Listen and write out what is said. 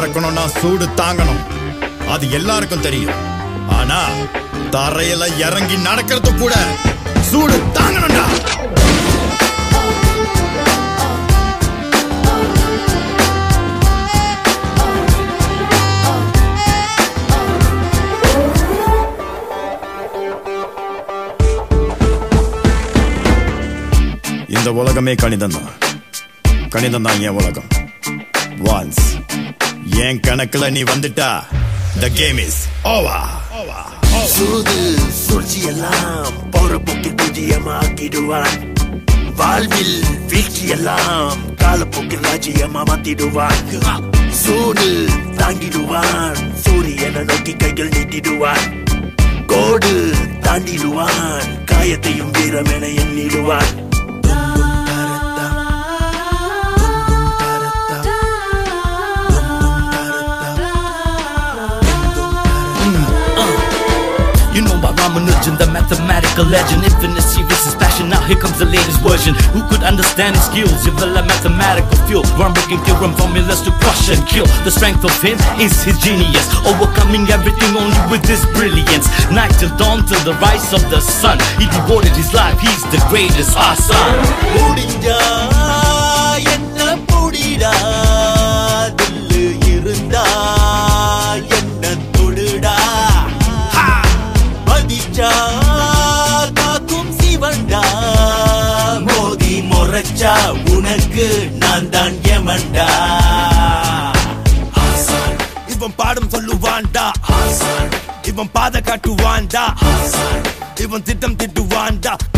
பறக்கணும்னா சூடு தாங்கணும் அது எல்லாருக்கும் தெரியும் ஆனா தரையில இறங்கி நடக்கிறது கூட சூடு தாங்கணும்டா இந்த உலகமே கணிதம் தான் கணிதம் தான் என் உலகம் ஒன்ஸ் என் கணக்குல நீ வந்துட்டா த கேம் இஸ் ஓவர் சூது சூழ்ச்சி எல்லாம் போறப்போக்கில் பூஜ்ஜியமாக்கிடுவான் வாழ்வில் வீழ்ச்சி எல்லாம் காலப்போக்கில் ராஜ்யமா மாத்திடுவான் சூடு தாங்கிடுவான் சூரியனை நோக்கி கைகள் நீட்டிடுவான் கோடு தாண்டிடுவான் காயத்தையும் வீரமென எண்ணிடுவான் You know about Ramanujan, the mathematical legend. Infinite series is passion. Now here comes the latest version. Who could understand his skills? Develop mathematical fuel. Groundbreaking theorem formulas to crush and kill. The strength of him is his genius. Overcoming everything only with his brilliance. Night till dawn till the rise of the sun. He devoted his life. He's the greatest, our son. முடிஞ்சா என்ன புடிடா தில்லு இருந்தா என்ன தொடுடா ஹா! மதிச்சா காக்கும் சிவண்டா மோதி முறைச்சா உனக்கு நான் தான் எமண்டா ஆசான் இவன் பாடம் சொல்லுவான்டா ஆசான் இவன் பாத காட்டுவான்டா ஆசான் இவன் திட்டம் திட்டுவான்டா